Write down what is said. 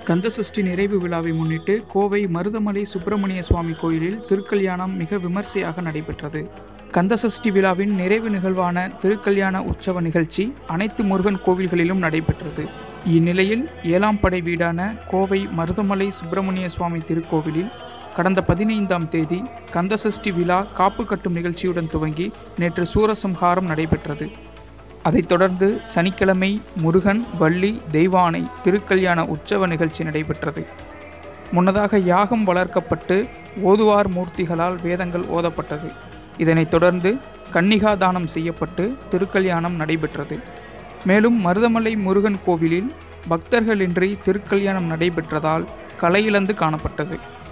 கந்தசஷ்டி நிறைவு விழாவை முன்னிட்டு கோவை மருதமலை சுப்பிரமணிய சுவாமி கோயிலில் திருக்கல்யாணம் மிக விமர்சையாக நடைபெற்றது கந்தசஷ்டி விழாவின் நிறைவு நிகழ்வான திருக்கல்யாண உற்சவ நிகழ்ச்சி அனைத்து முருகன் கோவில்களிலும் நடைபெற்றது இந்நிலையில் ஏழாம் படை வீடான கோவை மருதமலை சுப்பிரமணிய சுவாமி திருக்கோவிலில் கடந்த பதினைந்தாம் தேதி கந்தசஷ்டி விழா காப்பு கட்டும் நிகழ்ச்சியுடன் துவங்கி நேற்று சூரசம்ஹாரம் நடைபெற்றது அதைத் தொடர்ந்து சனிக்கிழமை முருகன் வள்ளி தெய்வானை திருக்கல்யாண உற்சவ நிகழ்ச்சி நடைபெற்றது முன்னதாக யாகம் வளர்க்கப்பட்டு ஓதுவார் மூர்த்திகளால் வேதங்கள் ஓதப்பட்டது இதனைத் தொடர்ந்து கன்னிகா தானம் செய்யப்பட்டு திருக்கல்யாணம் நடைபெற்றது மேலும் மருதமலை முருகன் கோவிலில் பக்தர்களின்றி திருக்கல்யாணம் நடைபெற்றதால் கலையிழந்து காணப்பட்டது